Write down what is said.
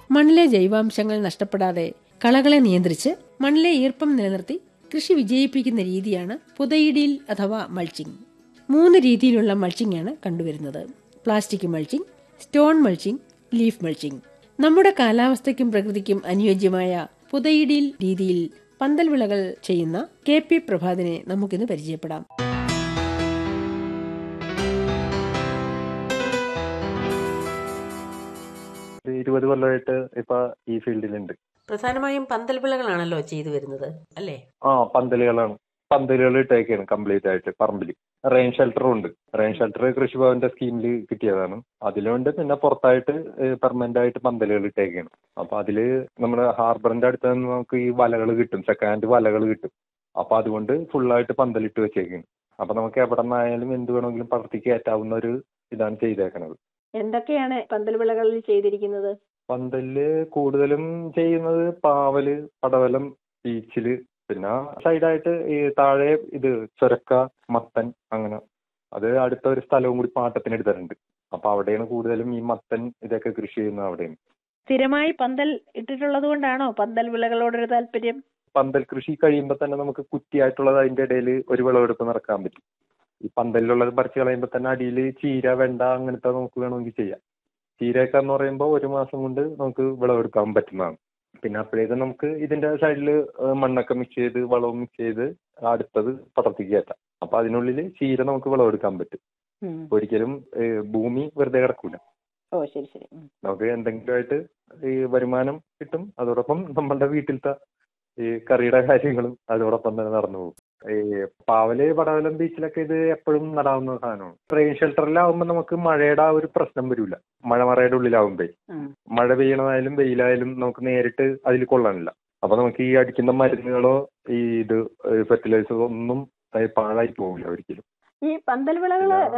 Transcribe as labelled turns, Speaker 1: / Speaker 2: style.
Speaker 1: മണ്ണിലെ ജൈവാംശങ്ങൾ നഷ്ടപ്പെടാതെ കളകളെ നിയന്ത്രിച്ച് മണ്ണിലെ ഈർപ്പം നിലനിർത്തി കൃഷി വിജയിപ്പിക്കുന്ന രീതിയാണ് പുതയിടിയിൽ അഥവാ മൾച്ചിങ് മൂന്ന് രീതിയിലുള്ള മൾച്ചിങ് ആണ് കണ്ടുവരുന്നത് plastic mulching stone mulching leaf mulching നമ്മുടെ കാലാവസ്ഥയ്ക്കും പ്രകൃതിക്കും അനുയോജ്യമായ പുതയിടിയിൽ രീതിയിൽ പന്തൽ വിളകൾ ചെയ്യുന്ന കെ പി പ്രഭാതിനെ നമുക്കിന്ന് പരിചയപ്പെടാം
Speaker 2: ഒരു ഇരുപത് കൊല്ലമായിട്ട് ഇപ്പൊ ഈ ഫീൽഡിലുണ്ട്
Speaker 1: പ്രധാനമായും പന്തൽ വിളകളാണല്ലോ ചെയ്തു വരുന്നത് അല്ലേ
Speaker 2: ആ പന്തലുകളാണ് പന്തലുകൾ ഇട്ടേക്കാണ് കംപ്ലീറ്റ് ആയിട്ട് പറമ്പിൽ റെയിൻ ഷെൽട്ടറും ഉണ്ട് റെയിൻ ഷെൽട്ടർ കൃഷിഭവന്റെ സ്കീമിൽ കിട്ടിയതാണ് അതിലുണ്ട് പിന്നെ പുറത്തായിട്ട് പെർമനന്റ് ആയിട്ട് പന്തലുകൾ ഇട്ടേക്കാണ് അപ്പൊ അതില് നമ്മുടെ ഹാർബറിന്റെ അടുത്ത് നിന്ന് നമുക്ക് ഈ വലകൾ കിട്ടും സെക്കൻഡ് വലകൾ കിട്ടും അപ്പൊ അതുകൊണ്ട് ഫുള്ളായിട്ട് പന്തലിട്ട് വെച്ചേക്കാണ് അപ്പൊ നമുക്ക് എവിടെ നിന്നായാലും എന്ത് വേണമെങ്കിലും പടർത്തി കയറ്റാവുന്ന ഒരു ഇതാണ് ചെയ്തേക്കണത്
Speaker 3: എന്തൊക്കെയാണ് പന്തൽ വിളകളിൽ ചെയ്തിരിക്കുന്നത്
Speaker 2: പന്തലില് കൂടുതലും ചെയ്യുന്നത് പാവല് പടവലം ഈച്ചില് പിന്നെ സൈഡായിട്ട് ഈ താഴെ ഇത് ചുരക്ക മത്തൻ അങ്ങനെ അത് അടുത്ത ഒരു സ്ഥലവും കൂടി പാട്ടത്തിന് എടുത്തിട്ടുണ്ട് അപ്പൊ അവിടെയാണ് കൂടുതലും ഈ മത്തൻ ഇതൊക്കെ കൃഷി ചെയ്യുന്നത് അവിടെയാണ്
Speaker 3: സ്ഥിരമായി പന്തൽ ഇട്ടിട്ടുള്ളത് കൊണ്ടാണോ പന്തൽ വിളകളോടൊരു താല്പര്യം
Speaker 2: പന്തൽ കൃഷി കഴിയുമ്പോൾ തന്നെ നമുക്ക് കുറ്റിയായിട്ടുള്ളത് അതിന്റെ ഇടയിൽ ഒരു വിളവെടുപ്പ് നടക്കാൻ പറ്റും ഈ പന്തലിലുള്ളത് പറിച്ച് കളയുമ്പോൾ തന്നെ അടിയിൽ ചീര വെണ്ട അങ്ങനത്തെ നമുക്ക് വേണമെങ്കിൽ ചെയ്യാം ചീരയൊക്കെ എന്ന് പറയുമ്പോൾ ഒരു മാസം കൊണ്ട് നമുക്ക് വിളവെടുക്കാൻ പറ്റുന്നതാണ് പിന്നെ അപ്പോഴേക്കും നമുക്ക് ഇതിന്റെ സൈഡിൽ മണ്ണൊക്കെ മിക്സ് ചെയ്ത് വളവും മിക്സ് ചെയ്ത് അടുത്തത് പടർത്തിക്ക് കയറ്റാം അപ്പൊ അതിനുള്ളിൽ ചീര നമുക്ക് വിളവെടുക്കാൻ പറ്റും
Speaker 3: ഉം.
Speaker 2: ഒരിക്കലും ഏഹ്, ഭൂമി വെറുതെ കിടക്കൂല
Speaker 3: ഓ ശരി ശരി ഉം.
Speaker 2: നമുക്ക് എന്തെങ്കിലുമായിട്ട് ഈ വരുമാനം കിട്ടും അതോടൊപ്പം നമ്മളുടെ വീട്ടിലത്തെ ഈ കറിയുടെ കാര്യങ്ങളും അതോടൊപ്പം തന്നെ നടന്നു പോകും ഈ പാവല് പടവലം ബീച്ചിലൊക്കെ ഇത് എപ്പോഴും നടാവുന്ന സാധനമാണ് റെയിൻ ഷെൽട്ടറിലാവുമ്പോൾ നമുക്ക് മഴയുടെ ആ ഒരു പ്രശ്നം വരില്ല മഴമറയുടെ ഉള്ളിലാവുമ്പേ
Speaker 3: ഉം.
Speaker 2: മഴ പെയ്യണതായാലും വെയിലായാലും നമുക്ക് നേരിട്ട് അതിൽ കൊള്ളാനില്ല അപ്പൊ നമുക്ക് ഈ അടിക്കുന്ന മരുന്നുകളോ ഈ ഇത് ഫെർട്ടിലൈസറോ ഒന്നും അത് പാഴായി പോകില്ല ഒരിക്കലും
Speaker 3: ഈ പന്തൽ വിളകള്